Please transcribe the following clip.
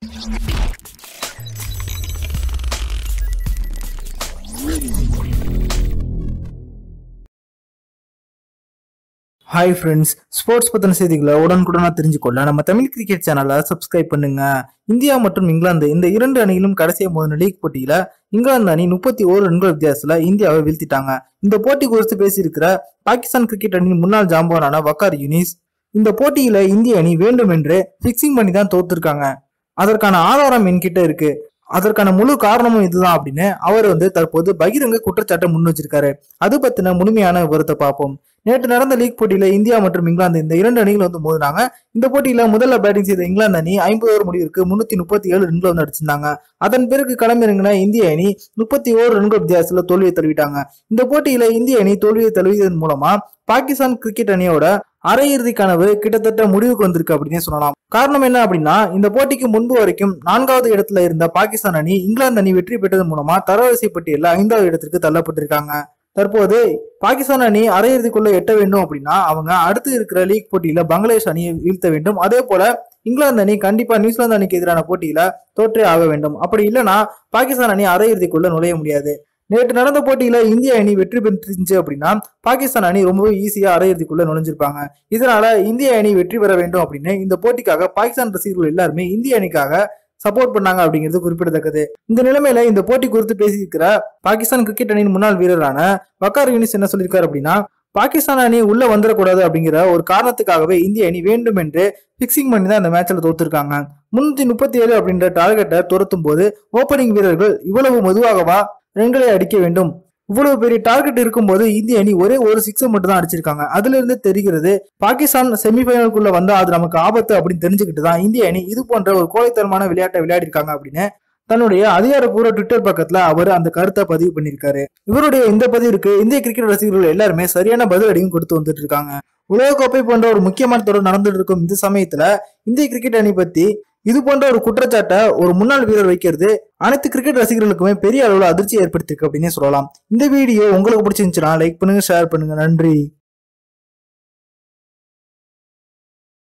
hi friends sports பத்தின செய்திகளை உடனுக்குடனா தெரிஞ்சுக்கொள்ள நம்ம தமிழ் கிரிக்கெட் சேனலை சப்ஸ்கிரைப் பண்ணுங்க இந்தியா மற்றும் இங்கிலாந்து இந்த இரண்டு அணிகளும் கடைசியா மோதின லீக் போட்டியில இங்கிலாந்து அணி முப்பத்தி ஓரு ரன்கள் வித்தியாசத்துல இந்தியாவை வீழ்த்திட்டாங்க இந்த போட்டி குறித்து பேசியிருக்கிற பாகிஸ்தான் கிரிக்கெட் அணியின் முன்னாள் ஜாம்பவானான வக்கார் யூனிஸ் இந்த போட்டியில இந்திய அணி வேண்டுமென்று பிக்சிங் பண்ணி தான் தோத்துருக்காங்க அதற்கான ஆதாரம் என்கிட்ட இருக்கு அதற்கான முழு காரணமும் இதுதான் அப்படின்னு அவர் வந்து தற்போது பகிரங்க குற்றச்சாட்டை முன் வச்சிருக்காரு அது பத்தின முழுமையான விவரத்தை பார்ப்போம் நேற்று நடந்த லீக் போட்டியில இந்தியா மற்றும் இங்கிலாந்து இந்த இரண்டு அணிகள் வந்து மோதினாங்க இந்த போட்டியில முதல்ல பேட்டிங் செய்த இங்கிலாந்து அணி ஐம்பது ஓவர் முடிவிற்கு முன்னூத்தி முப்பத்தி ஏழு ரன்கள் வந்து அடிச்சிருந்தாங்க அதன் பிறகு களமிறங்கின இந்திய அணி முப்பத்தி ஓரு ரன்கள் வித்தியாசத்துல தோல்வியை தழுவிட்டாங்க இந்த போட்டியில இந்திய அணி தோல்வியை தழுவியதன் மூலமா பாகிஸ்தான் கிரிக்கெட் அணியோட அரையிறுதி கனவு கிட்டத்தட்ட முடிவுக்கு வந்திருக்கு அப்படின்னு சொல்லலாம் காரணம் என்ன அப்படின்னா இந்த போட்டிக்கு முன்பு வரைக்கும் நான்காவது இடத்துல இருந்த பாகிஸ்தான் அணி இங்கிலாந்து அணி வெற்றி பெற்றதன் மூலமா தரவரிசை பட்டியலில் ஐந்தாவது இடத்திற்கு தள்ளப்பட்டிருக்காங்க தற்போது பாகிஸ்தான் அணி அரையிறுதிக்குள்ள எட்ட வேண்டும் அப்படின்னா அவங்க அடுத்து இருக்கிற லீக் போட்டியில பங்களாதேஷ் அணியை வீழ்த்த வேண்டும் அதே போல இங்கிலாந்து அணி கண்டிப்பா நியூசிலாந்து அணிக்கு எதிரான போட்டியில தோற்றே ஆக வேண்டும் அப்படி இல்லைன்னா பாகிஸ்தான் அணி அரையிறுதிக்குள்ள நுழைய முடியாது நேற்று நடந்த போட்டியில இந்திய அணி வெற்றி பெற்றிருந்துச்சு அப்படின்னா பாகிஸ்தான் அணி ரொம்பவே ஈஸியா அரையிறுதிக்குள்ள நுழைஞ்சிருப்பாங்க இதனால இந்திய அணி வெற்றி பெற வேண்டும் அப்படின்னு இந்த போட்டிக்காக பாகிஸ்தான் ரசிகர்கள் எல்லாருமே இந்திய அணிக்காக சப்போர்ட் பண்ணாங்க அப்படிங்கிறது குறிப்பிடத்தக்கது இந்த நிலைமையில இந்த போட்டி குறித்து பேசியிருக்கிற பாகிஸ்தான் கிரிக்கெட் அணியின் முன்னாள் வீரரான வக்கார் யூனிஸ் என்ன சொல்லியிருக்காரு அப்படின்னா பாகிஸ்தான் அணி உள்ள வந்துடக்கூடாது அப்படிங்கிற ஒரு காரணத்துக்காகவே இந்திய அணி வேண்டும் என்று பிக்சிங் பண்ணி தான் இந்த மேட்ச்ல தோத்துருக்காங்க முன்னூத்தி முப்பத்தி ஏழு அப்படின்ற டார்கெட்டை துரத்தும் போது ஓப்பனிங் வீரர்கள் இவ்வளவு மெதுவாகவா ரன்களை அடிக்க வேண்டும் இவ்வளவு பெரிய டார்கெட் இருக்கும்போது இந்திய அணி ஒரே ஒரு சிக்ஸை மட்டும் தான் அடிச்சிருக்காங்க அதுல இருந்து தெரிகிறது பாகிஸ்தான் செமிஃபைனலுக்குள்ள வந்தா அது நமக்கு ஆபத்து அப்படின்னு தெரிஞ்சுக்கிட்டு தான் இந்திய அணி இது போன்ற ஒரு கோழைத்தனமான விளையாட்டை விளையாடி இருக்காங்க அப்படின்னு தன்னுடைய அதிகாரப்பூர்வ ட்விட்டர் பக்கத்துல அவர் அந்த கருத்தை பதிவு பண்ணியிருக்காரு இவருடைய இந்த பதிவிற்கு இந்திய கிரிக்கெட் ரசிகர்கள் எல்லாருமே சரியான பதிலடியும் கொடுத்து வந்துட்டு இருக்காங்க உலகக்கோப்பை போன்ற ஒரு முக்கியமான தொடர் நடந்துட்டு இருக்கும் இந்த சமயத்துல இந்திய கிரிக்கெட் அணி பத்தி இது போன்ற ஒரு குற்றச்சாட்டை ஒரு முன்னாள் வீரர் வைக்கிறது அனைத்து கிரிக்கெட் ரசிகர்களுக்குமே பெரிய அளவுல அதிர்ச்சி ஏற்படுத்திருக்கு அப்படின்னே சொல்லலாம் இந்த வீடியோ உங்களுக்கு பிடிச்சிருந்துச்சுன்னா லைக் பண்ணுங்க ஷேர் பண்ணுங்க நன்றி